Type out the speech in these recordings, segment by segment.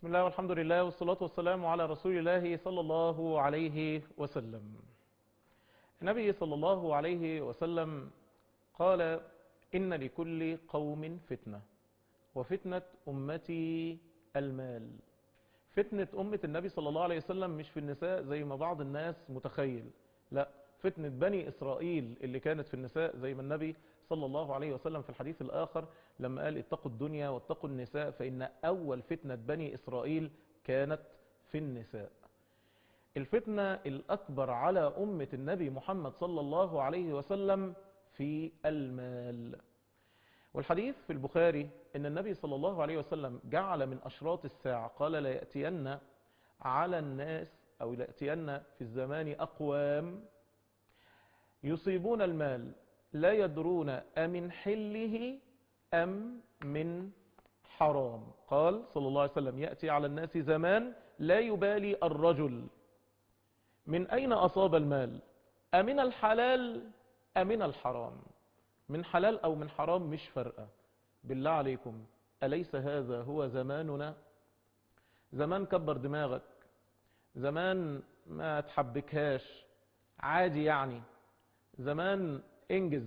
بسم الله والحمد لله والصلاة والسلام على رسول الله صلى الله عليه وسلم النبي صلى الله عليه وسلم قال إن لكل قوم فتنة وفتنة أمتي المال فتنة أمة النبي صلى الله عليه وسلم مش في النساء زي ما بعض الناس متخيل لا فتنة بني إسرائيل اللي كانت في النساء زي ما النبي صلى الله عليه وسلم في الحديث الآخر لما قال اتقوا الدنيا واتقوا النساء فإن أول فتنة بني إسرائيل كانت في النساء الفتنة الأكبر على أمة النبي محمد صلى الله عليه وسلم في المال والحديث في البخاري ان النبي صلى الله عليه وسلم جعل من اشراط الساعة قال لا يأتين على الناس او لا يأتين في الزمان اقوام يصيبون المال لا يدرون امن حله ام من حرام قال صلى الله عليه وسلم يأتي على الناس زمان لا يبالي الرجل من اين اصاب المال امن الحلال امن الحرام من حلال او من حرام مش فارقة بالله عليكم أليس هذا هو زماننا زمان كبر دماغك زمان ما تحبكهاش عادي يعني زمان انجز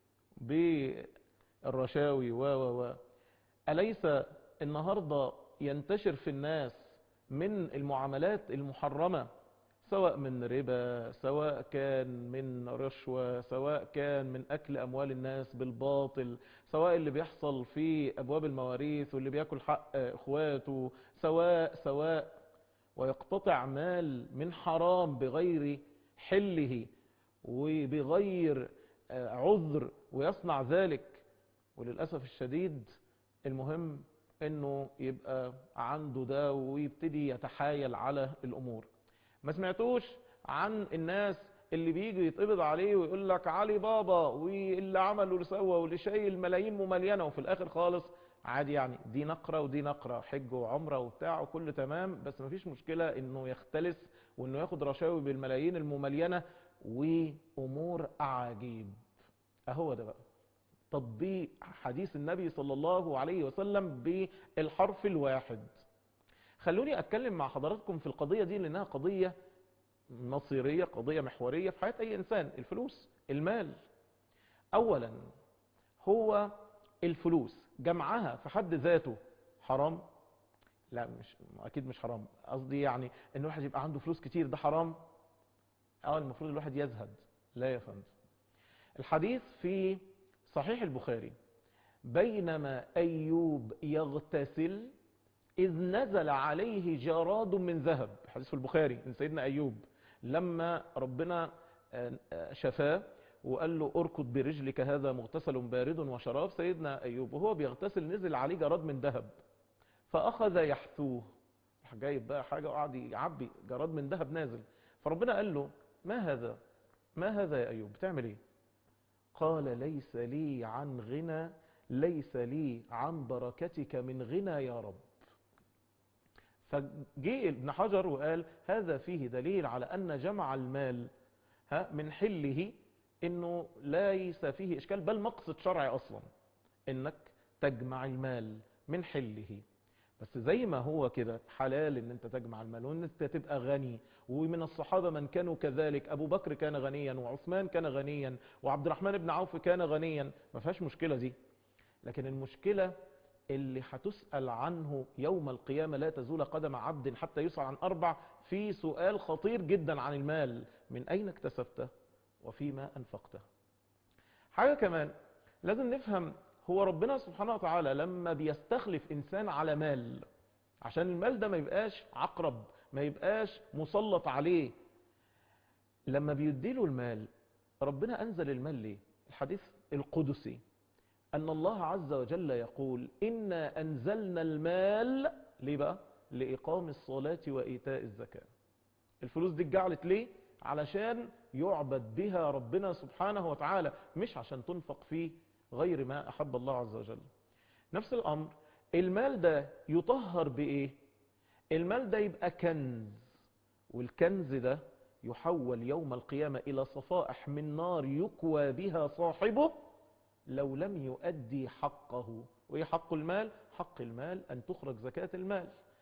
بالرشاوي و و و أليس النهاردة ينتشر في الناس من المعاملات المحرمة سواء من ربا سواء كان من رشوة سواء كان من أكل أموال الناس بالباطل سواء اللي بيحصل في أبواب المواريث واللي بيأكل حق إخواته سواء سواء ويقتطع مال من حرام بغير حله وبغير عذر ويصنع ذلك وللأسف الشديد المهم انه يبقى عنده ده ويبتدي يتحايل على الامور ما سمعتوش عن الناس اللي بيجي يتقبض عليه ويقول لك علي بابا واللي عمل واللي سوى واللي شايل ملايين مملينه وفي الاخر خالص عادي يعني دي نقرة ودي نقرة حج وعمرة وبتاع وكل تمام بس مفيش مشكلة انه يختلس وانه ياخد رشاوي بالملايين المملينة وامور اعاجيب اهو ده بقى تطبيق حديث النبي صلى الله عليه وسلم بالحرف الواحد خلوني اتكلم مع حضراتكم في القضية دي لانها قضية مصيرية قضية محورية في حياة اي انسان الفلوس المال اولا هو الفلوس جمعها في حد ذاته حرام لا مش اكيد مش حرام قصدي يعني ان الواحد يبقى عنده فلوس كتير ده حرام اه المفروض الواحد يزهد لا يا فندم الحديث في صحيح البخاري بينما ايوب يغتسل إذ نزل عليه جراد من ذهب حديث في البخاري من سيدنا أيوب لما ربنا شفاه وقال له اركض برجلك هذا مغتسل بارد وشراب سيدنا أيوب وهو بيغتسل نزل عليه جراد من ذهب فأخذ يحثوه راح جايب بقى حاجة وقعد يعبي جراد من ذهب نازل فربنا قال له ما هذا ما هذا يا أيوب بتعمل ايه قال ليس لي عن غنى ليس لي عن بركتك من غنى يا رب فجاء ابن حجر وقال هذا فيه دليل على أن جمع المال ها من حله انه ليس فيه اشكال بل مقصد شرعي اصلا انك تجمع المال من حله بس زي ما هو كده حلال ان انت تجمع المال وان انت تبقى غني ومن الصحابة من كانوا كذلك ابو بكر كان غنيا وعثمان كان غنيا وعبد الرحمن بن عوف كان غنيا ما فيهاش مشكلة دي لكن المشكلة اللي هتسأل عنه يوم القيامة لا تزول قدم عبد حتى يسأل عن أربع في سؤال خطير جدا عن المال من أين اكتسبته وفيما أنفقته حاجة كمان لازم نفهم هو ربنا سبحانه وتعالى لما بيستخلف إنسان على مال عشان المال ده ما يبقاش عقرب ما يبقاش مسلط عليه لما بيديله المال ربنا أنزل المال ليه الحديث القدسي أن الله عز وجل يقول إنا أنزلنا المال ليه بقى؟ لإقام الصلاة وإيتاء الزكاة الفلوس دي اتجعلت ليه؟ علشان يعبد بها ربنا سبحانه وتعالى مش عشان تنفق فيه غير ما أحب الله عز وجل نفس الأمر المال ده يطهر بإيه؟ المال ده يبقى كنز والكنز ده يحول يوم القيامة إلى صفائح من نار يكوى بها صاحبه لو لم يؤدي حقه وإيه حق المال؟ حق المال أن تخرج زكاة المال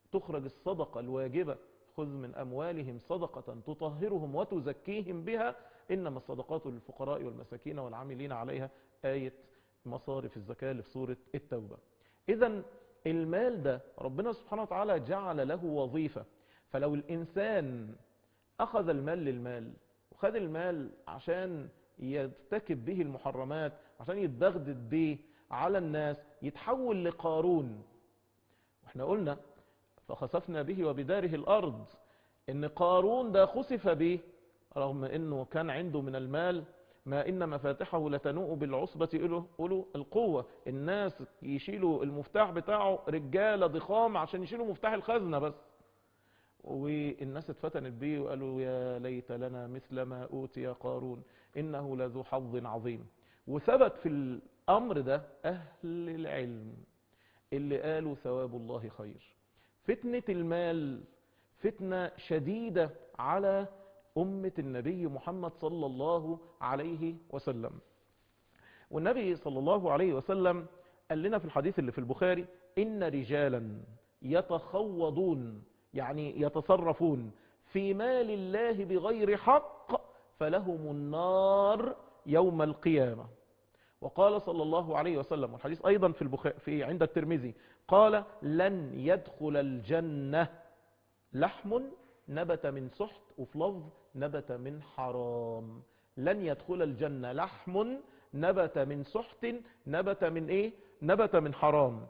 تخرج الصدقة الواجبة خذ من أموالهم صدقة تطهرهم وتزكيهم بها إنما الصدقات للفقراء والمساكين والعاملين عليها آية مصارف الزكاة في سورة التوبة إذا المال ده ربنا سبحانه وتعالى جعل له وظيفة فلو الإنسان أخذ المال للمال وخذ المال عشان يرتكب به المحرمات عشان يتبغدد به على الناس يتحول لقارون واحنا قلنا فخسفنا به وبداره الأرض ان قارون ده خسف به رغم انه كان عنده من المال ما ان مفاتحه لتنوء بالعصبة قولوا القوة الناس يشيلوا المفتاح بتاعه رجالة ضخام عشان يشيلوا مفتاح الخزنة بس والناس اتفتنت بيه وقالوا يا ليت لنا مثل ما أوتي قارون إنه لذو حظ عظيم وثبت في الأمر ده أهل العلم اللي قالوا ثواب الله خير فتنة المال فتنة شديدة على أمة النبي محمد صلى الله عليه وسلم والنبي صلى الله عليه وسلم قال لنا في الحديث اللي في البخاري إن رجالا يتخوضون يعني يتصرفون في مال الله بغير حق فلهم النار يوم القيامة وقال صلى الله عليه وسلم والحديث أيضا في, البخاري في عند الترمذي قال لن يدخل الجنة لحم نبت من سحت وفي لفظ نبت من حرام لن يدخل الجنة لحم نبت من سحت نبت من ايه نبت من حرام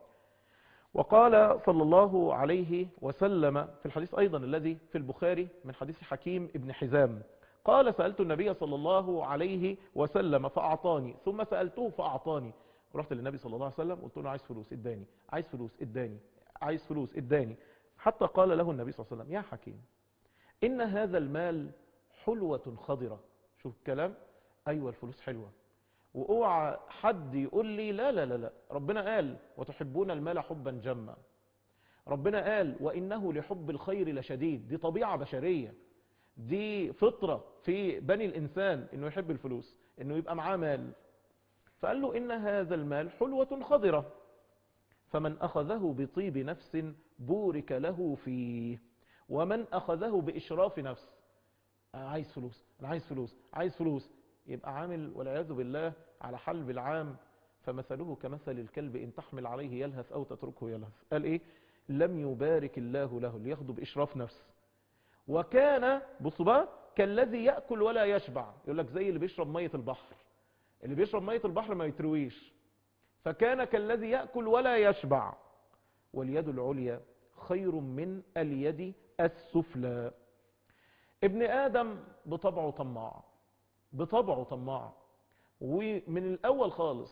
وقال صلى الله عليه وسلم في الحديث أيضا الذي في البخاري من حديث حكيم ابن حزام قال سألت النبي صلى الله عليه وسلم فأعطاني ثم سألته فأعطاني رحت للنبي صلى الله عليه وسلم قلت له عايز فلوس اداني عايز فلوس اداني عايز فلوس اداني حتى قال له النبي صلى الله عليه وسلم يا حكيم إن هذا المال حلوة خضرة شوف الكلام أيوة الفلوس حلوة واوعى حد يقول لي لا لا لا لا ربنا قال وتحبون المال حبا جما ربنا قال وإنه لحب الخير لشديد دي طبيعة بشرية دي فطرة في بني الإنسان إنه يحب الفلوس إنه يبقى معاه مال فقال له إن هذا المال حلوة خضرة فمن أخذه بطيب نفس بورك له فيه ومن أخذه بإشراف نفس أنا عايز فلوس أنا عايز فلوس عايز فلوس يبقى عامل والعياذ بالله على حلب العام فمثله كمثل الكلب إن تحمل عليه يلهث أو تتركه يلهث قال إيه لم يبارك الله له اللي ياخده بإشراف نفس وكان بصوا بقى كالذي يأكل ولا يشبع يقول لك زي اللي بيشرب مية البحر اللي بيشرب مية البحر ما يترويش فكان كالذي يأكل ولا يشبع واليد العليا خير من اليد السفلى ابن آدم بطبعه طماع بطبعه طماع ومن الأول خالص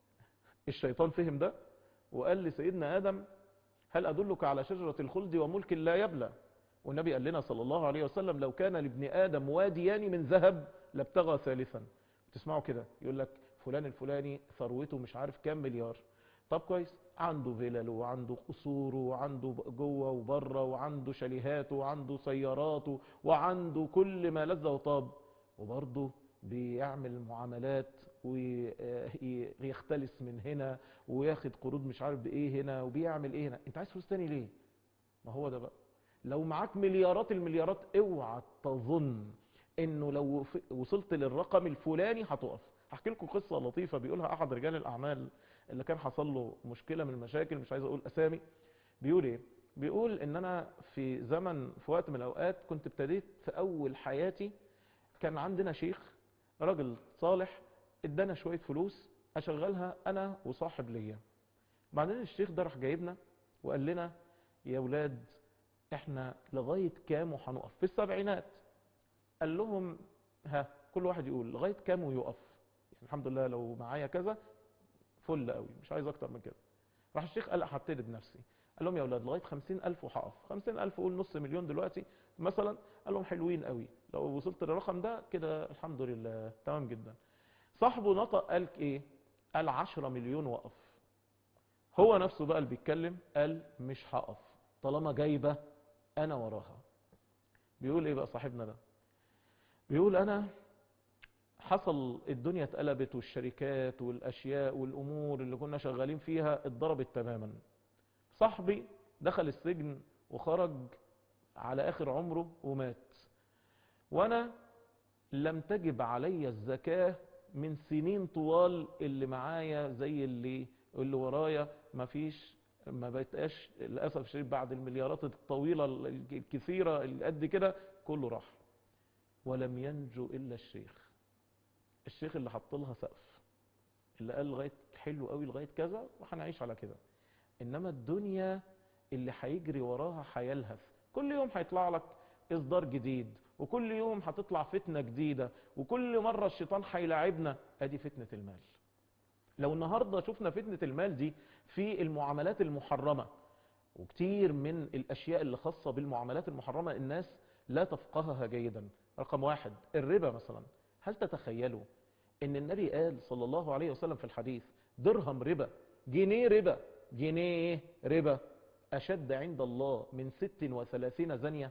الشيطان فهم ده وقال لسيدنا آدم هل أدلك على شجرة الخلد وملك لا يبلى والنبي قال لنا صلى الله عليه وسلم لو كان لابن آدم واديان من ذهب لابتغى ثالثا تسمعوا كده يقول لك فلان الفلاني ثروته مش عارف كام مليار طب كويس عنده فيلل وعنده قصور وعنده جوه وبره وعنده شاليهات وعنده سيارات وعنده كل ما لذ وطاب وبرضه بيعمل معاملات ويختلس من هنا وياخد قروض مش عارف بايه هنا وبيعمل ايه هنا انت عايز فلوس تاني ليه ما هو ده بقى لو معاك مليارات المليارات اوعى تظن انه لو وصلت للرقم الفلاني هتقف هحكي لكم قصة لطيفة بيقولها احد رجال الاعمال اللي كان حصل له مشكلة من المشاكل مش عايز اقول اسامي بيقول ايه بيقول ان انا في زمن في وقت من الاوقات كنت ابتديت في اول حياتي كان عندنا شيخ راجل صالح ادانا شوية فلوس اشغلها انا وصاحب ليا بعدين الشيخ ده راح جايبنا وقال لنا يا ولاد احنا لغاية كام وهنقف في السبعينات قال لهم ها كل واحد يقول لغاية كام ويقف يعني الحمد لله لو معايا كذا فل قوي مش عايز اكتر من كده راح الشيخ قال هبتدي بنفسي قال لهم يا اولاد لغايه 50000 وهقف 50000 قول نص مليون دلوقتي مثلا قال لهم حلوين قوي لو وصلت للرقم ده كده الحمد لله تمام جدا صاحبه نطق قال ايه قال 10 مليون وقف هو نفسه بقى اللي بيتكلم قال مش هقف طالما جايبه انا وراها بيقول ايه بقى صاحبنا ده بيقول انا حصل الدنيا اتقلبت والشركات والاشياء والامور اللي كنا شغالين فيها اتضربت تماما صاحبي دخل السجن وخرج على آخر عمره ومات وأنا لم تجب علي الزكاة من سنين طوال اللي معايا زي اللي اللي ورايا ما فيش ما بقاش للاسف الشديد بعد المليارات الطويله الكثيره اللي قد كده كله راح ولم ينجو الا الشيخ الشيخ اللي حط لها سقف اللي قال لغايه حلو قوي لغايه كذا وهنعيش على كده انما الدنيا اللي هيجري وراها هيلهث كل يوم هيطلع لك اصدار جديد وكل يوم هتطلع فتنه جديده وكل مره الشيطان هيلاعبنا ادي فتنه المال لو النهاردة شفنا فتنة المال دي في المعاملات المحرمة وكتير من الأشياء اللي خاصة بالمعاملات المحرمة الناس لا تفقهها جيدا رقم واحد الربا مثلا هل تتخيلوا ان النبي قال صلى الله عليه وسلم في الحديث درهم ربا جنيه ربا جنيه ربا أشد عند الله من ست وثلاثين زنية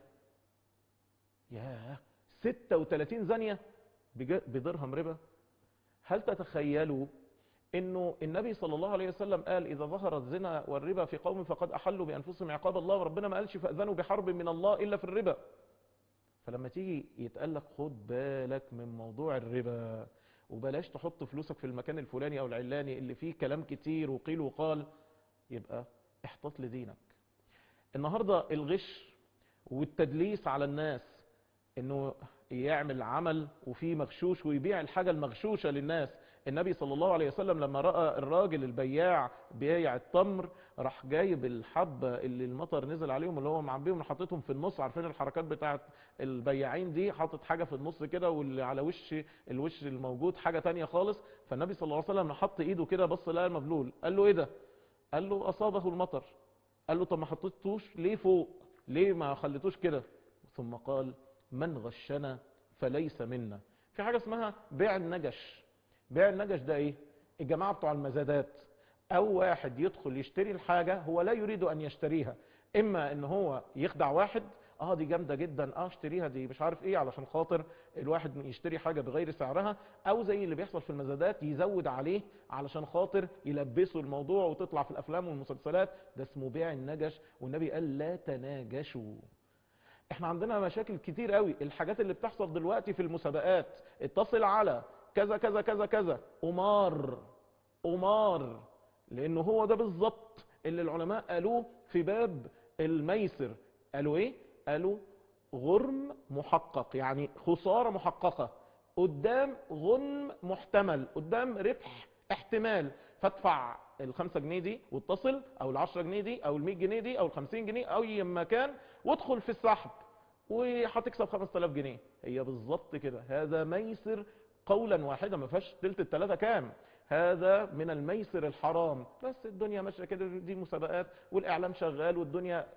ياه ستة وثلاثين زنية بدرهم ربا هل تتخيلوا انه النبي صلى الله عليه وسلم قال اذا ظهر الزنا والربا في قوم فقد احلوا بانفسهم عقاب الله وربنا ما قالش فاذنوا بحرب من الله الا في الربا فلما تيجي يتقال لك خد بالك من موضوع الربا وبلاش تحط فلوسك في المكان الفلاني او العلاني اللي فيه كلام كتير وقيل وقال يبقى احتط لدينك النهارده الغش والتدليس على الناس انه يعمل عمل وفيه مغشوش ويبيع الحاجه المغشوشه للناس النبي صلى الله عليه وسلم لما رأى الراجل البياع بياع التمر راح جايب الحبة اللي المطر نزل عليهم اللي هو معبيهم حاططهم في النص عارفين الحركات بتاعت البياعين دي حاطط حاجة في النص كده واللي على وش الوش الموجود حاجة تانية خالص فالنبي صلى الله عليه وسلم حط ايده كده بص لقى المبلول قال له ايه ده قال له اصابه المطر قال له طب ما حطيتوش ليه فوق ليه ما خليتوش كده ثم قال من غشنا فليس منا في حاجة اسمها بيع النجش بيع النجش ده ايه الجماعة بتوع المزادات او واحد يدخل يشتري الحاجة هو لا يريد ان يشتريها اما ان هو يخدع واحد اه دي جامدة جدا اه اشتريها دي مش عارف ايه علشان خاطر الواحد يشتري حاجة بغير سعرها او زي اللي بيحصل في المزادات يزود عليه علشان خاطر يلبسوا الموضوع وتطلع في الافلام والمسلسلات ده اسمه بيع النجش والنبي قال لا تناجشوا احنا عندنا مشاكل كتير قوي الحاجات اللي بتحصل دلوقتي في المسابقات اتصل على كذا كذا كذا كذا قمار قمار لانه هو ده بالظبط اللي العلماء قالوه في باب الميسر قالوا ايه قالوا غرم محقق يعني خسارة محققة قدام غنم محتمل قدام ربح احتمال فادفع الخمسة جنيه دي واتصل او العشرة جنيه دي او المية جنيه دي او الخمسين جنيه او اي مكان وادخل في السحب وهتكسب 5000 جنيه هي بالظبط كده هذا ميسر قولا واحدا ما فيهاش تلت التلاتة كام هذا من الميسر الحرام بس الدنيا ماشيه كده دي مسابقات والاعلام شغال والدنيا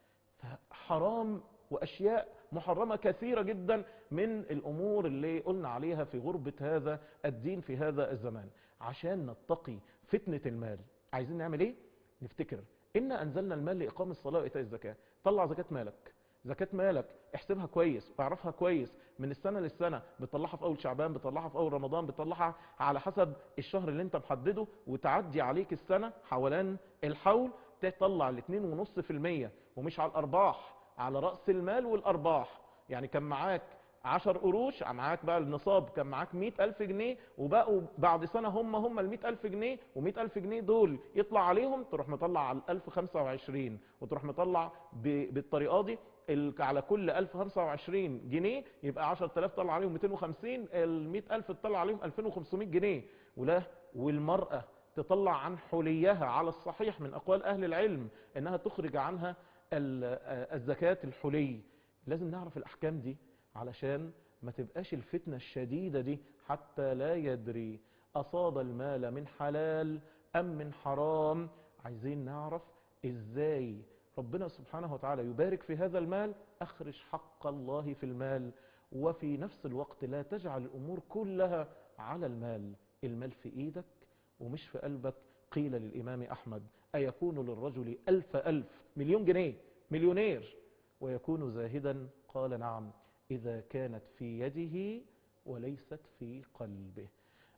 حرام واشياء محرمه كثيره جدا من الامور اللي قلنا عليها في غربه هذا الدين في هذا الزمان عشان نتقي فتنه المال عايزين نعمل ايه نفتكر ان انزلنا المال لاقام الصلاه وايتاء الزكاه طلع زكاه مالك زكاة مالك احسبها كويس واعرفها كويس من السنة للسنة بتطلعها في اول شعبان بتطلعها في اول رمضان بتطلعها على حسب الشهر اللي انت محدده وتعدي عليك السنة حولان الحول تطلع الاتنين ونص في المية ومش على الارباح على رأس المال والارباح يعني كان معاك عشر قروش معاك بقى النصاب كان معاك مئة ألف جنيه وبقوا بعد سنة هم هم المئة ألف جنيه ومئة ألف جنيه دول يطلع عليهم تروح مطلع على الألف خمسة وعشرين وتروح مطلع بالطريقة دي على كل 1025 جنيه يبقى 10000 طلع عليهم 250 ال 100000 تطلع عليهم 2500 جنيه ولا والمرأة تطلع عن حليها على الصحيح من أقوال أهل العلم إنها تخرج عنها الزكاة الحلي لازم نعرف الأحكام دي علشان ما تبقاش الفتنة الشديدة دي حتى لا يدري أصاب المال من حلال أم من حرام عايزين نعرف إزاي ربنا سبحانه وتعالى يبارك في هذا المال أخرج حق الله في المال وفي نفس الوقت لا تجعل الأمور كلها على المال المال في إيدك ومش في قلبك قيل للإمام أحمد أيكون للرجل ألف ألف مليون جنيه مليونير ويكون زاهدا قال نعم إذا كانت في يده وليست في قلبه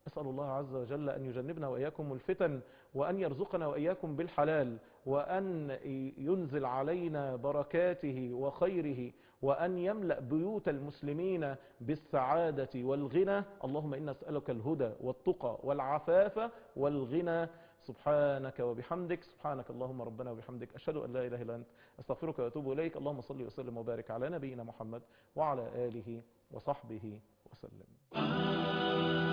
أسأل الله عز وجل أن يجنبنا وإياكم الفتن وأن يرزقنا وإياكم بالحلال وأن ينزل علينا بركاته وخيره وأن يملأ بيوت المسلمين بالسعادة والغنى اللهم إنا نسألك الهدى والتقى والعفاف والغنى سبحانك وبحمدك سبحانك اللهم ربنا وبحمدك أشهد أن لا إله إلا أنت أستغفرك وأتوب إليك اللهم صل وسلم وبارك على نبينا محمد وعلى آله وصحبه وسلم